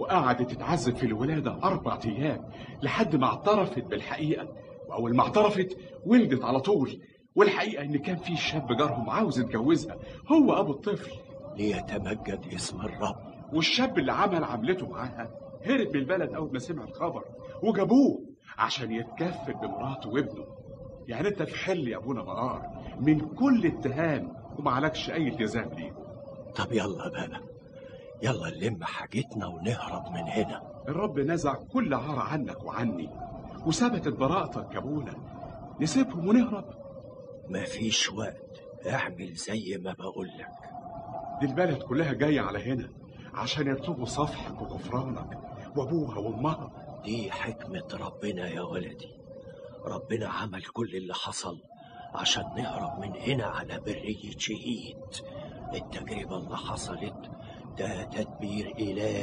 وقعدت تتعذب في الولادة أربع أيام لحد ما اعترفت بالحقيقة وأول ما اعترفت ولدت على طول والحقيقة إن كان في شاب جارهم عاوز يتجوزها هو أبو الطفل ليتمجد اسم الرب والشاب اللي عمل عملته معاها هرب من البلد أول ما سمع الخبر وجابوه عشان يتكفل بمراته وابنه يعني أنت في حل يا أبونا مرار من كل اتهام ومعلكش أي التزام ليه طب يلا بقى يلا نلم حاجتنا ونهرب من هنا الرب نزع كل عار عنك وعني وثبتت براءتك يا ابونا نسيبهم ونهرب مفيش وقت اعمل زي ما بقولك دي البلد كلها جاية على هنا عشان يطلبوا صفحك وغفرانك وابوها وامها دي حكمة ربنا يا ولدي ربنا عمل كل اللي حصل عشان نهرب من هنا على برية شهيد التجربة اللي حصلت ده تدبير إلهي